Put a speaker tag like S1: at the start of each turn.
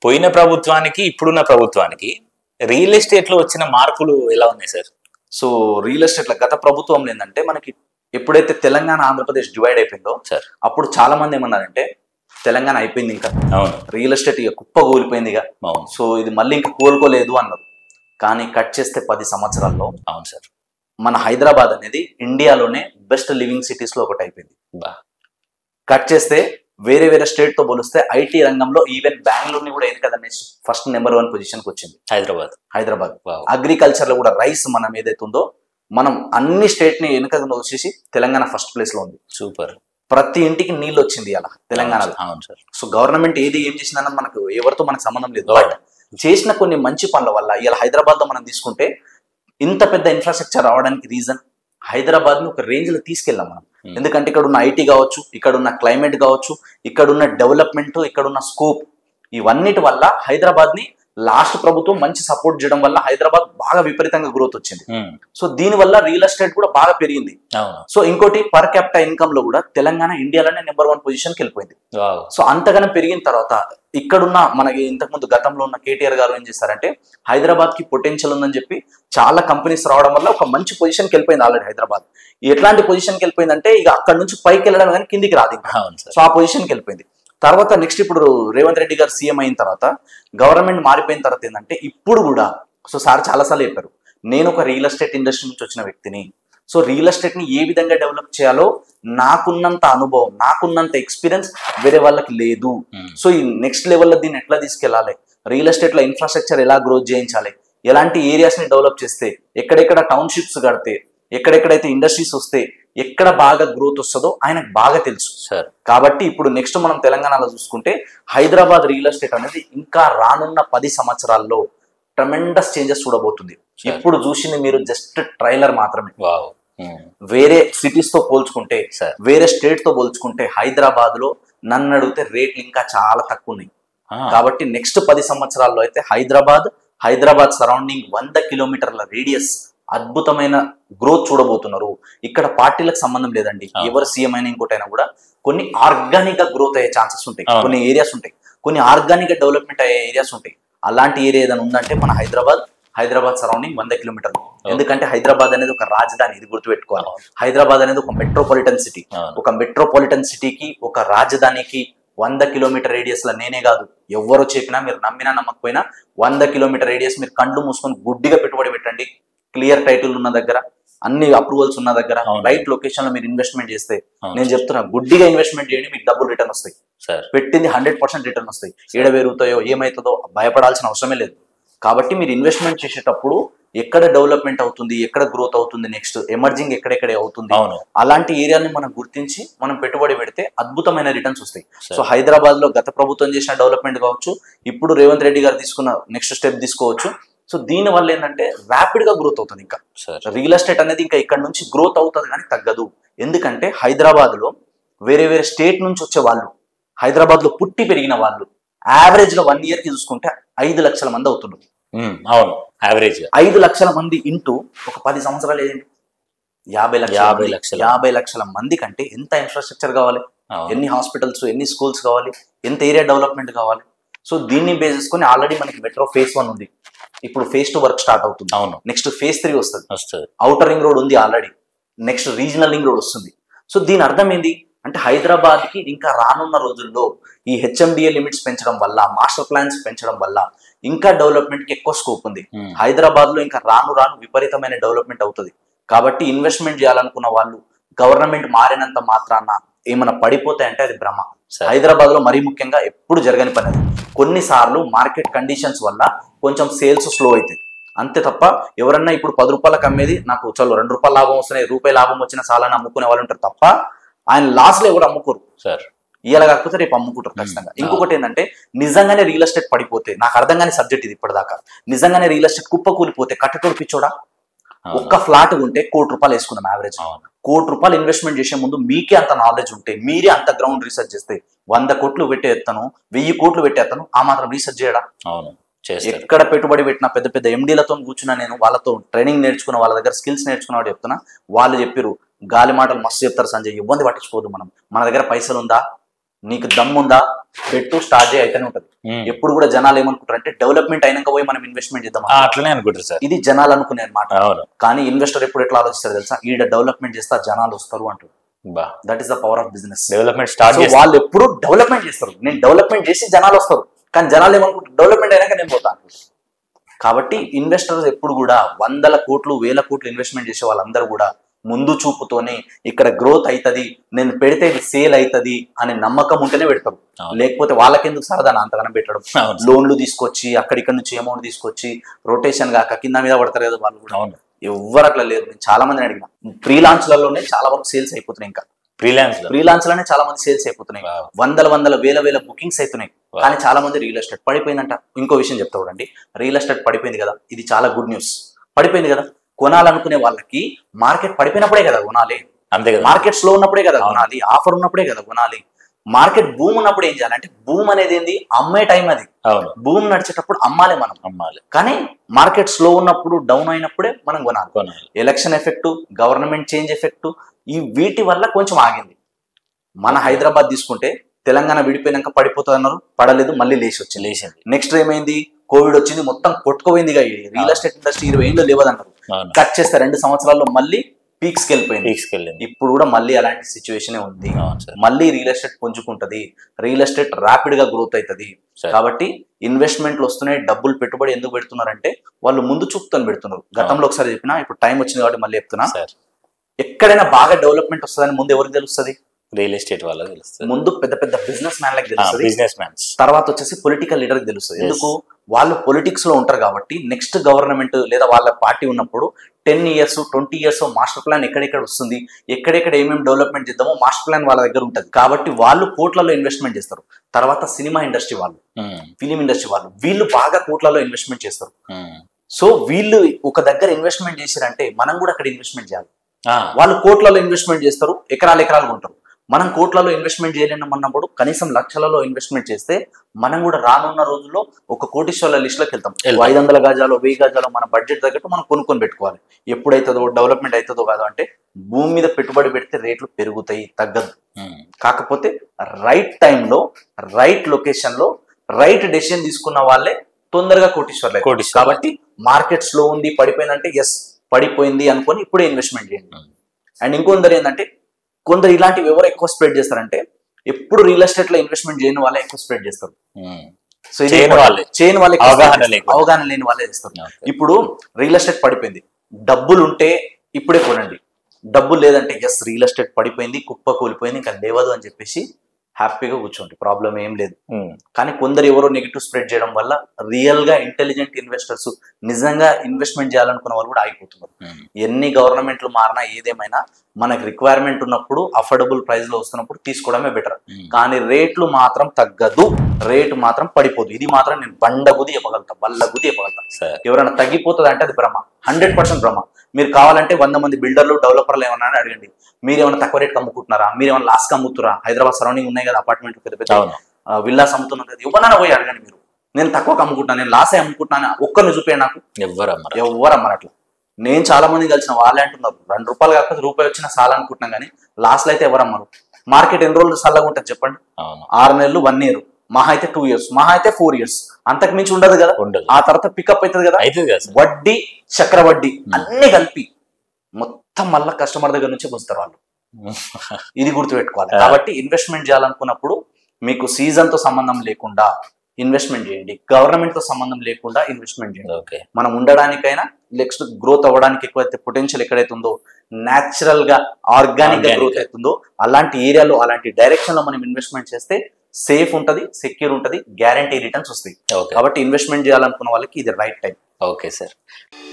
S1: పోయిన ప్రభుత్వానికి ఇప్పుడున్న ప్రభుత్వానికి రియల్ ఎస్టేట్ లో వచ్చిన మార్పులు ఎలా ఉన్నాయి సార్
S2: సో రియల్ ఎస్టేట్ల గత ప్రభుత్వంలో ఏంటంటే మనకి ఎప్పుడైతే తెలంగాణ ఆంధ్రప్రదేశ్ డివైడ్ అయిపోయిందో
S1: సార్
S2: అప్పుడు చాలా మంది ఏమన్నారంటే తెలంగాణ అయిపోయింది ఇంకా
S1: అవును
S2: రియల్ ఎస్టేట్ ఇక కుప్ప కూలిపోయింది ఇక
S1: అవును
S2: సో ఇది మళ్ళీ ఇంకా కోలుకోలేదు అన్నారు కానీ కట్ చేస్తే పది సంవత్సరాల్లో
S1: అవును సార్
S2: మన హైదరాబాద్ అనేది ఇండియాలోనే బెస్ట్ లివింగ్ సిటీస్ లో ఒకటి అయిపోయింది
S1: బా
S2: కట్ చేస్తే వేరే వేరే స్టేట్ తో పోలిస్తే ఐటీ రంగంలో ఈవెన్ బెంగళూరు ని కూడా ఏది కదండి ఫస్ట్ నెంబర్ వన్ పొజిషన్ కి వచ్చింది
S1: హైదరాబాద్
S2: హైదరాబాద్
S1: వావ్
S2: అగ్రికల్చర్ లో కూడా రైస్ మనం ఏదైతే ఉందో మనం అన్ని స్టేట్ ని వెనుక వచ్చేసి తెలంగాణ ఫస్ట్ ప్లేస్ లో ఉంది
S1: సూపర్
S2: ప్రతి ఇంటికి నీళ్ళు వచ్చింది అలా తెలంగాణలో
S1: అవును సార్
S2: సో గవర్నమెంట్ ఏది ఏం చేసిందన్నది మనకు ఎవరితో మనకు సంబంధం లేదు
S1: అవును.
S2: బట్ చేసిన కొన్ని మంచి పనుల వల్ల ఇలా హైదరాబాద్ లో మనం తీసుకుంటే ఇంత పెద్ద ఇన్ఫ్రాస్ట్రక్చర్ రావడానికి రీజన్ హైదరాబాద్ ని ఒక రేంజ్ లో తీసుకెళ్ళాం మనం
S1: Hmm.
S2: ఎందుకంటే ఇక్కడ ఉన్న ఐటీ కావచ్చు ఇక్కడ ఉన్న క్లైమేట్ కావచ్చు ఇక్కడ ఉన్న డెవలప్మెంట్ ఇక్కడ ఉన్న స్కోప్ ఇవన్నిటి వల్ల హైదరాబాద్ ని లాస్ట్ ప్రభుత్వం మంచి సపోర్ట్ చేయడం వల్ల హైదరాబాద్ బాగా విపరీతంగా గ్రోత్ వచ్చింది
S1: ఉమ్,
S2: సో దీని వల్ల రియల్ ఎస్టేట్ కూడా బాగా పెరిగింది
S1: అవును
S2: సో ఇంకోటి పర్ క్యాపిటల్ ఇన్కమ్ లో కూడా తెలంగాణ ఇండియాలోనే నెంబర్ వన్ పొజిషన్ కి వెళ్ళిపోయింది
S1: వావ్
S2: సో అంతగానం పెరిగిన తర్వాత ఇక్కడున్న మనకి ఇంతకుముందు గతంలో ఉన్న కేటీఆర్ గారు ఏం చేశారంటే హైదరాబాద్ కి పొటెన్షియల్ ఉందని చెప్పి చాలా కంపెనీస్ రావడం వల్ల ఒక మంచి పొజిషన్కి వెళ్ళిపోయింది ఆల్రెడీ హైదరాబాద్ ఎట్లాంటి పొజిషన్కి వెళ్ళిపోయిందంటే ఇక అక్కడ నుంచి పైకి వెళ్ళడం కానీ కిందికి రాదు ఇంకా
S1: అవును సార్
S2: సో ఆ పొజిషన్కి వెళ్ళిపోయింది తర్వాత నెక్స్ట్ ఇప్పుడు రేవంత్ రెడ్డి గారు సీఎం అయిన తర్వాత గవర్నమెంట్ మారిపోయిన తర్వాత ఏంటంటే ఇప్పుడు కూడా సో సార్ చాలాసార్లు చెప్పారు నేను ఒక రియల్ ఎస్టేట్ ఇండస్ట్రీ నుంచి వచ్చిన వ్యక్తిని సో రియల్ ఎస్టేట్ ని ఏ విధంగా డెవలప్ చేయాలో నాకున్నంత అనుభవం నాకున్నంత ఎక్స్పీరియన్స్ వేరే వాళ్ళకి లేదు
S1: ఉమ్,
S2: సో ఈ నెక్స్ట్ లెవెల్లో దీన్ని ఎట్లా తీసుకెళ్ళాలి రియల్ ఎస్టేట్ లో ఇన్ఫ్రాస్ట్రక్చర్ ఎలా గ్రోత్ చేయించాలి ఎలాంటి ఏరియాస్ ని డెవలప్ చేస్తే ఎక్కడెక్కడ టౌన్షిప్స్ కడితే ఎక్కడెక్కడైతే ఇండస్ట్రీస్ వస్తే ఎక్కడ బాగా గ్రోత్ వస్తుందో ఆయనకు బాగా తెలుసు
S1: సార్
S2: కాబట్టి ఇప్పుడు నెక్స్ట్ మనం తెలంగాణలో చూసుకుంటే హైదరాబాద్ రియల్ ఎస్టేట్ అనేది ఇంకా రానున్న పది సంవత్సరాల్లో ట్రమెండస్ చేంజెస్ చూడబోతుంది
S1: Sure.
S2: ఇప్పుడు చూసింది మీరు జస్ట్ ట్రైలర్ మాత్రమే
S1: వావ్ ఉమ్,
S2: వేరే సిటీస్ తో పోల్చుకుంటే
S1: సార్
S2: వేరే స్టేట్ తో పోల్చుకుంటే హైదరాబాద్ లో నన్ను అడిగితే రేట్లు ఇంకా చాలా తక్కువ ఉన్నాయి
S1: ఆ,
S2: కాబట్టి నెక్స్ట్ పది సంవత్సరాల్లో అయితే హైదరాబాద్ హైదరాబాద్ సరౌండింగ్ వంద కిలోమీటర్ల రేడియస్ అద్భుతమైన గ్రోత్ చూడబోతున్నారు ఇక్కడ పార్టీలకు సంబంధం లేదండి
S1: అవును.
S2: ఎవరు సీఎం అయినా ఇంకోటైనా కూడా కొన్ని ఆర్గానిక్ గా గ్రోత్ అయ్యే ఛాన్సెస్ ఉంటాయి
S1: అవును.
S2: కొన్ని ఏరియాస్ ఉంటాయి కొన్ని ఆర్గానిక్ గా డెవలప్మెంట్ అయ్యే ఏరియాస్ ఉంటాయి అలాంటి ఏరియా ఏదైనా ఉందంటే మన హైదరాబాద్ హైదరాబాద్ సరౌండింగ్ వంద కిలోమీటర్లు ఎందుకంటే హైదరాబాద్ అనేది ఒక రాజధాని ఇది గుర్తుపెట్టుకోవాలి
S1: అవును.
S2: హైదరాబాద్ అనేది ఒక మెట్రోపాలిటన్ సిటీ
S1: అవును.
S2: ఒక మెట్రోపాలిటన్ సిటీకి ఒక రాజధానికి వంద కిలోమీటర్ రేడియస్ లో నేనే కాదు ఎవరు చెప్పినా మీరు నమ్మినా నమ్మకపోయినా వంద కిలోమీటర్ రేడియస్ మీరు కండ్లు మూసుకొని గుడ్డిగా పెట్టుబడి పెట్టండి క్లియర్ టైటిల్ ఉన్న దగ్గర అన్ని అప్రూవల్స్ ఉన్న దగ్గర
S1: అవును.
S2: రైట్ లొకేషన్ లో మీరు ఇన్వెస్ట్మెంట్ చేస్తే
S1: అవును.
S2: నేను చెప్తున్నా గుడ్డిగా ఇన్వెస్ట్మెంట్ చేయండి మీకు డబ్బులు రిటర్న్ వస్తాయి
S1: సార్
S2: పెట్టింది హండ్రెడ్ పర్సెంట్ రిటర్న్ వస్తాయి ఏడ పెరుగుతాయో ఏమవుతుందో భయపడాల్సిన అవసరమే లేదు కాబట్టి మీరు ఇన్వెస్ట్మెంట్ చేసేటప్పుడు ఎక్కడ డెవలప్మెంట్ అవుతుంది ఎక్కడ గ్రోత్ అవుతుంది నెక్స్ట్ ఎమర్జింగ్ ఎక్కడెక్కడ అవుతుంది
S1: అవును
S2: అలాంటి ఏరియాని మనం గుర్తించి మనం పెట్టుబడి పెడితే అద్భుతమైన రిటర్న్స్ వస్తాయి
S1: సార్
S2: సో హైదరాబాద్ లో గత ప్రభుత్వం చేసిన డెవలప్మెంట్ కావచ్చు ఇప్పుడు రేవంత్ రెడ్డి గారు తీసుకున్న నెక్స్ట్ స్టెప్ తీసుకోవచ్చు సో దీని వల్ల ఏంటంటే ర్యాపిడ్ గా గ్రోత్ అవుతుంది ఇంకా
S1: సార్
S2: రియల్ ఎస్టేట్ అనేది ఇంకా ఇక్కడ నుంచి గ్రోత్ అవుతుంది కానీ తగ్గదు ఎందుకంటే హైదరాబాద్ లో వేరే వేరే స్టేట్ నుంచి వచ్చే వాళ్ళు హైదరాబాద్ లో పుట్టి పెరిగిన వాళ్ళు యావరేజ్ లో వన్ ఇయర్ కి చూసుకుంటే ఐదు లక్షల మంది అవుతున్నారు
S1: ఉమ్, అవును యావరేజ్ గా
S2: ఐదు లక్షల మంది ఇంటూ ఒక పది సంవత్సరాలు ఏంటి యాభై లక్షల
S1: యాభై
S2: మంది.
S1: లక్షల.
S2: యాభై లక్షల మంది కంటే ఎంత ఇన్ఫ్రాస్ట్రక్చర్ కావాలి
S1: అవును
S2: ఎన్ని హాస్పిటల్స్ ఎన్ని స్కూల్స్ కావాలి ఎంత ఏరియా డెవలప్మెంట్ కావాలి సో దీన్ని బేస్ చేసుకొని ఆల్రెడీ మనకి మెట్రో ఫేస్ వన్ ఉంది ఇప్పుడు ఫేజ్ టూ వర్క్ స్టార్ట్ అవుతుంది
S1: అవును
S2: నెక్స్ట్ ఫేజ్ త్రీ వస్తుంది
S1: వస్తుంది
S2: అవుటర్ రింగ్ రోడ్ ఉంది already next regional ring road వస్తుంది సో దీని అర్థం ఏంది అంటే హైదరాబాద్ కి ఇంకా రానున్న రోజుల్లో ఈ హెచ్ఎండిఏ లిమిట్స్ పెంచడం వల్ల మాస్టర్ ప్లాన్స్ పెంచడం వల్ల ఇంకా డెవలప్మెంట్ కి ఎక్కువ స్కోప్ ఉంది
S1: ఉమ్,
S2: హైదరాబాద్ లో ఇంకా రాను రాను విపరీతమైన డెవలప్మెంట్ అవుతుంది కాబట్టి ఇన్వెస్ట్మెంట్ చేయాలనుకున్న వాళ్ళు గవర్నమెంట్ మారినంత మాత్రాన ఏమైనా పడిపోతాయంటే అది భ్రమ
S1: సరే.
S2: హైదరాబాద్ లో మరీ ముఖ్యంగా ఎప్పుడు జరగని పని అది కొన్నిసార్లు మార్కెట్ కండిషన్స్ వల్ల కొంచెం సేల్స్ స్లో అవుతాయి అంతే తప్ప ఎవరన్నా ఇప్పుడు పది రూపాయలకు అమ్మేది నాకు చలో రెండు రూపాయల లాభం వస్తున్నాయి రూపాయి లాభం వచ్చిన సాలని అమ్ముకునే వాళ్ళు ఉంటారు తప్ప ఆయన లాస్ లో ఎవరు అమ్ముకోరు
S1: సార్
S2: ఇవాళ కాకపోతే రేపు అమ్ముకుంటారు ఖచ్చితంగా ఇంకొకటి ఏంటంటే నిజంగానే రియల్ ఎస్టేట్ పడిపోతే నాకు అర్థం కాని సబ్జెక్ట్ ఇది ఇప్పటిదాకా నిజంగానే రియల్ ఎస్టేట్ కుప్ప కూలిపోతే కట్టతోడు పిచ్చోడా
S1: అవును.
S2: ఒక్క ఫ్లాట్ ఉంటే కోటి రూపాయలు వేసుకుందాం యావరేజ్
S1: అవును
S2: కోటి రూపాయలు ఇన్వెస్ట్మెంట్ చేసే ముందు మీకే అంత నాలెడ్జ్ ఉంటే మీరే అంత గ్రౌండ్ రీసెర్చ్ చేస్తే వంద కోట్లు పెట్టేస్తాను వెయ్యి కోట్లు పెట్టేస్తాను ఆ మాత్రం రీసెర్చ్ చేయడా
S1: అవును చేస్తారు
S2: ఎక్కడ పెట్టుబడి పెట్టిన పెద్ద పెద్ద ఎండీలతో కూర్చున్నా నేను వాళ్ళతో ట్రైనింగ్ నేర్చుకున్న వాళ్ళ దగ్గర స్కిల్స్ నేర్చుకున్న వాడు చెప్తున్నా వాళ్ళు చెప్పిరు గాలి మాటలు మస్తు చెప్తారు సంజయ్ ఇబ్బంది పట్టించుకోదు మనం మన దగ్గర పైసలు ఉందా నీకు దమ్ముందా పెట్టు స్టార్ట్ చేయి అయితేనే ఉంటుంది
S1: ఉమ్.
S2: ఎప్పుడు కూడా జనాలు ఏమనుకుంటారు అంటే డెవలప్మెంట్ అయినాక పోయి మనం ఇన్వెస్ట్మెంట్ చేద్దాం
S1: ఆ, అట్లనే అనుకుంటారు సార్
S2: ఇది జనాలు అనుకునే మాట
S1: అవును
S2: కానీ ఇన్వెస్టర్ ఎప్పుడు ఎట్లా ఆలోచిస్తారు తెలుసా ఈడ డెవలప్మెంట్ చేస్తే ఆ జనాలు వస్తారు అంటారు
S1: బా
S2: that is the power of business
S1: development start
S2: so
S1: చేసి
S2: వాళ్ళు ఎప్పుడు డెవలప్మెంట్ చేస్తారు నేను డెవలప్మెంట్ చేసి జనాలు వస్తారు కానీ జనాలు ఏమనుకుంటారు డెవలప్మెంట్ అయినాక నేను పోతాను కాబట్టి ఇన్వెస్టర్స్ ఎప్పుడు కూడా వందల కోట్లు వేల కోట్లు ఇన్వెస్ట్మెంట్ చేసే వాళ్ళందరూ కూడా ముందు చూపుతోనే ఇక్కడ గ్రోత్ అవుతుంది నేను పెడితే ఇది సేల్ అవుతుంది అనే నమ్మకం ఉంటేనే పెడతారు
S1: అవును.
S2: లేకపోతే వాళ్ళకెందుకు సరదా అంతగానం పెట్టడం
S1: అవును సార్.
S2: లోన్లు తీసుకొచ్చి అక్కడిక్కడ నుంచి అమౌంట్ తీసుకొచ్చి రొటేషన్ కాక కింద మీద పడతారు కదా వాళ్ళు కూడా
S1: అవును
S2: ఎవ్వరు అట్లా లేరు నేను చాలా మందిని అడిగిన ప్రీ లాంచ్లలోనే చాలా వరకు సేల్స్ అయిపోతున్నాయి ఇంకా
S1: ఫ్రీలాన్స్ లో
S2: ప్రీ లాంచ్ లోనే చాలా మంది సేల్స్ అయిపోతున్నాయి
S1: Wow.
S2: వందల వందల వేల వేల బుకింగ్స్ అవుతున్నాయి
S1: Wow.
S2: కానీ చాలా మంది రియల్ ఎస్టేట్ పడిపోయిందంట ఇంకో విషయం చెప్తా చూడండి రియల్ ఎస్టేట్ పడిపోయింది కదా ఇది చాలా గుడ్ న్యూస్ పడిపోయింది కదా కొనాలనుకునే వాళ్ళకి మార్కెట్ పడిపోయినప్పుడే కదా కొనాలి
S1: అంతే కదా
S2: మార్కెట్ స్లో ఉన్నప్పుడే కదా
S1: అవును.
S2: కొనాలి ఆఫర్ ఉన్నప్పుడే కదా కొనాలి మార్కెట్ భూమ్ ఉన్నప్పుడు ఏం చేయాలంటే భూమ్ అనేది ఏంది అమ్మే టైం అది
S1: అవును
S2: భూమ్ నడిచేటప్పుడు అమ్మాలి మనం
S1: అమ్మాలి
S2: కానీ మార్కెట్ స్లో ఉన్నప్పుడు డౌన్ అయినప్పుడే మనం కొనాలి
S1: కొనాలి
S2: election effect government change effect ఈ వీటి వల్ల కొంచెం ఆగింది మన హైదరాబాద్ తీసుకుంటే తెలంగాణ విడిపోయినాక పడిపోతుంది అన్నారు పడలేదు మళ్ళీ లేచి వచ్చింది
S1: లేచింది
S2: నెక్స్ట్ ఏమైంది కోవిడ్ వచ్చింది మొత్తం కొట్టుకుపోయింది ఇక రియల్ ఎస్టేట్ ఇండస్ట్రీ ఇరవై ఏళ్ళు లేవదన్నారు
S1: అవును
S2: కట్ చేస్తే రెండు సంవత్సరాల్లో మళ్ళీ పీక్స్కి వెళ్ళిపోయింది
S1: తీసుకెళ్ళింది
S2: ఇప్పుడు కూడా మళ్ళీ అలాంటి సిచ్యువేషన్ ఉంది
S1: అవును సార్
S2: మళ్ళీ రియల్ ఎస్టేట్ పుంజుకుంటది రియల్ ఎస్టేట్ ర్యాపిడ్ గా గ్రోత్ అవుతుంది
S1: సరే.
S2: కాబట్టి ఇన్వెస్ట్మెంట్లు వస్తున్నాయి డబ్బులు పెట్టుబడి ఎందుకు పెడుతున్నారంటే వాళ్ళు ముందు చూపుతో పెడుతున్నారు గతంలో ఒకసారి చెప్పినా ఇప్పుడు టైం వచ్చింది కాబట్టి మళ్ళీ చెప్తున్నా
S1: సార్
S2: ఎక్కడైనా బాగా డెవలప్మెంట్ వస్తుందని ముందు ఎవరికి తెలుస్తుంది
S1: రియల్ ఎస్టేట్ వాళ్ళకి తెలుస్తుంది
S2: ముందు పెద్ద పెద్ద బిజినెస్ మ్యాన్లకు తెలుస్తుంది
S1: బిజినెస్ మ్యాన్స్
S2: తర్వాత వచ్చేసి పొలిటికల్ లీడర్కి తెలుస్తుంది
S1: Yes.
S2: ఎందుకు వాళ్ళు పొలిటిక్స్ లో ఉంటారు కాబట్టి నెక్స్ట్ గవర్నమెంట్ లేదా వాళ్ళ పార్టీ ఉన్నప్పుడు ten years twenty years master plan ఎక్కడెక్కడ వస్తుంది ఎక్కడెక్కడ ఏమేమి డెవలప్మెంట్ చేద్దామో మాస్టర్ ప్లాన్ వాళ్ళ దగ్గర ఉంటుంది కాబట్టి వాళ్ళు కోట్లలో ఇన్వెస్ట్మెంట్ చేస్తారు తర్వాత సినిమా ఇండస్ట్రీ వాళ్ళు ఫిలిం ఇండస్ట్రీ వాళ్ళు వీళ్ళు బాగా కోట్లలో ఇన్వెస్ట్మెంట్ చేస్తారు సో వీళ్ళు ఒక దగ్గర ఇన్వెస్ట్మెంట్ చేశారంటే మనం కూడా అక్కడ ఇన్వెస్ట్మెంట్ చేయాలి వాళ్ళు కోట్లలో ఇన్వెస్ట్మెంట్ చేస్తారు ఎకరాలు ఎకరాలు కొంటారు మనం కోట్లలో ఇన్వెస్ట్మెంట్ చేయలేమన్నప్పుడు కనీసం లక్షలలో ఇన్వెస్ట్మెంట్ చేస్తే మనం కూడా రానున్న రోజుల్లో ఒక కోటీశ్వర్ల లిస్టులోకి వెళ్తాం
S1: వెళ్తాం.
S2: ఐదు వందల గజాలు వెయ్యి గజాలు మన బడ్జెట్ తగ్గట్టు మనం కొనుక్కొని పెట్టుకోవాలి ఎప్పుడైతుందో డెవలప్మెంట్ అవుతుందో కాదు అంటే భూమి మీద పెట్టుబడి పెడితే రేట్లు పెరుగుతాయి తగ్గదు కాకపోతే రైట్ టైంలో రైట్ లొకేషన్లో రైట్ డెసిషన్ తీసుకున్న వాళ్ళే తొందరగా కోటీశ్వర్లు
S1: కోటీశ్వర్లు.
S2: కాబట్టి మార్కెట్ స్లో ఉంది పడిపోయిందంటే ఎస్ పడిపోయింది అనుకొని ఇప్పుడే ఇన్వెస్ట్మెంట్ చేయండి
S1: Hmm.
S2: అండ్ ఇంకొందరు ఏంటంటే కొందరు ఇలాంటివి ఎవరు ఎక్కువ స్ప్రెడ్ చేస్తారంటే ఎప్పుడు రియల్ ఎస్టేట్ లో ఇన్వెస్ట్మెంట్ చేయని వాళ్ళే ఎక్కువ స్ప్రెడ్ చేస్తారు సో ఇది
S1: చేయని
S2: important.
S1: వాళ్ళే.
S2: చేయని వాళ్ళే ఎక్కువ
S1: అవగాహన
S2: spread చేస్తారు.
S1: లేకుండా.
S2: అవగాహన లేని వాళ్ళే చేస్తారు ఇప్పుడు రియల్ ఎస్టేట్ పడిపోయింది డబ్బులు ఉంటే ఇప్పుడే కొనండి డబ్బులు లేదంటే ఎస్ రియల్ ఎస్టేట్ పడిపోయింది కుప్ప కూలిపోయింది ఇంకా లేవదు అని చెప్పేసి హ్యాపీగా కూర్చోండి ప్రాబ్లం ఏం లేదు కానీ కొందరు ఎవరో నెగిటివ్ స్ప్రెడ్ చేయడం వల్ల రియల్ గా ఇంటెలిజెంట్ ఇన్వెస్టర్స్ నిజంగా ఇన్వెస్ట్మెంట్ చేయాలనుకున్న వాళ్ళు కూడా ఆగిపోతున్నారు ఎన్ని గవర్నమెంట్లు మారినా ఏదేమైనా మనకి రిక్వైర్మెంట్ ఉన్నప్పుడు అఫోర్డబుల్ ప్రైస్ లో వస్తున్నప్పుడు తీసుకోవడమే బెటర్ కానీ రేట్లు మాత్రం తగ్గదు రేటు మాత్రం పడిపోదు ఇది మాత్రం నేను బండగుది చెప్పగలుగుతా బల్లగుది చెప్పగలుగుతా
S1: సార్
S2: ఎవరైనా తగ్గిపోతుంది అంటే అది భ్రమ హండ్రెడ్ పర్సెంట్ భ్రమ మీరు కావాలంటే వంద మంది బిల్డర్లు డెవలపర్లు ఏమన్నా అని అడగండి మీరు ఏమైనా తక్కువ రేట్కి అమ్ముకుంటున్నారా మీరు ఏమైనా లాస్కి అమ్ముతురా హైదరాబాద్ సరౌండింగ్ ఉన్నాయి కదా అపార్ట్మెంట్ పెద్ద పెద్ద
S1: అవును
S2: ఆ, విల్లాస్ అమ్ముతున్నారు కదా ఎవరన్నా పోయి అడగండి మీరు నేను తక్కువకి అమ్ముకుంటున్నాను నేను లాసే అమ్ముకుంటున్నాను ఒక్కరిని చూపేయండి నాకు
S1: ఎవ్వరు అమ్మరు
S2: ఎవరు అమ్మరు అట్లా నేను చాలా మంది కలిసిన వాళ్ళే అంటున్నారు రెండు రూపాయలు కాకపోతే రూపాయి వచ్చినా చాలా అనుకుంటున్నాం కానీ లాస్ట్లో అయితే ఎవరు అమ్మరు మార్కెట్ ఎన్ని రోజులు చల్లగా ఉంటుంది చెప్పండి
S1: అవును
S2: ఆరు నెలలు వన్ ఇయర్ మహా అయితే టూ ఇయర్స్ మహా అయితే ఫోర్ ఇయర్స్ అంతకు మించి ఉండదు కదా
S1: ఉండదు
S2: ఆ తర్వాత పికప్ అవుతుంది కదా
S1: అవుతుంది కదా సార్
S2: వడ్డీ చక్రవడ్డీ అన్ని కలిపి మొత్తం మళ్ళీ కస్టమర్ దగ్గర నుంచే పొందుతారు వాళ్ళు ఇది గుర్తుపెట్టుకోవాలి కాబట్టి ఇన్వెస్ట్మెంట్ చేయాలనుకున్నప్పుడు మీకు సీజన్ తో సంబంధం లేకుండా ఇన్వెస్ట్మెంట్ చేయండి గవర్నమెంట్ తో సంబంధం లేకుండా ఇన్వెస్ట్మెంట్ చేయండి
S1: ఓకే
S2: మనం ఉండడానికైనా నెక్స్ట్ గ్రోత్ అవ్వడానికి ఎక్కువైతే పొటెన్షియల్ ఎక్కడైతే ఉందో న్యాచురల్ గా ఆర్గానిక్ గా
S1: Organic.
S2: గ్రోత్ అవుతుందో అలాంటి ఏరియాలో అలాంటి డైరెక్షన్ లో మనం ఇన్వెస్ట్మెంట్ చేస్తే సేఫ్ ఉంటది సెక్యూర్ ఉంటది గ్యారంటీ రిటర్న్స్ వస్తాయి
S1: ఓకే
S2: కాబట్టి ఇన్వెస్ట్మెంట్ చేయాలనుకున్న వాళ్ళకి ఇది రైట్ టైం
S1: ఓకే సార్